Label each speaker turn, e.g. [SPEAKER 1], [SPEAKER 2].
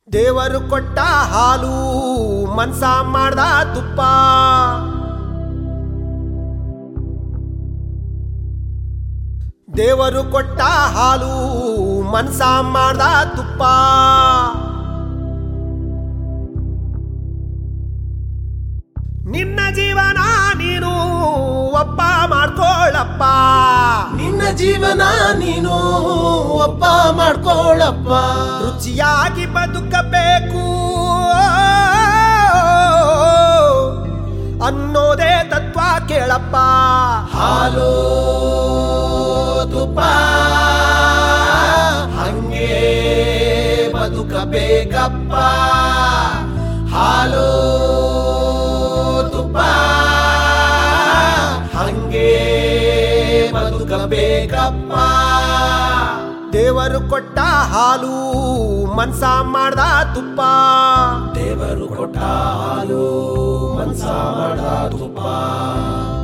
[SPEAKER 1] ದೇವರು ಕೊಟ್ಟ ಹಾಲು ಮನ್ಸ ಮಾಡ್ದ ತುಪ್ಪ ದೇವರು ಕೊಟ್ಟ ಹಾಲು ಮನ್ಸ ಮಾಡ್ದ ತುಪ್ಪ ನಿನ್ನ ಜೀವನ ನೀನು ಒಪ್ಪ ಮಾಡ್ಕೊಳ್ಳಪ್ಪ
[SPEAKER 2] ನಿನ್ನ ಜೀವನ ನೀನು ಒಪ್ಪ ಮಾಡ್ಕೊಳ್ಳಪ್ಪ
[SPEAKER 1] ರುಚಿಯಾಗಿ ಬದುಕಬೇಕು ಅನ್ನೋದೇ ತತ್ವ ಕೇಳಪ್ಪ
[SPEAKER 2] ಹಾಲು ತುಪ್ಪ ಹಂಗೆ ಬದುಕಬೇಕಪ್ಪ ಹಾಲು ತುಪ್ಪ ಹಂಗೆ ಬದುಕಬೇಕಪ್ಪ
[SPEAKER 1] ದೇವರು ಕೊಟ್ಟ ಹಾಲು ಮನ್ಸ ಮಾಡ್ದ ತುಪ್ಪ
[SPEAKER 2] ದೇವರು ಕೊಟ್ಟ ಹಾಲು ಮನ್ಸ ಮಾಡ ತುಪ್ಪ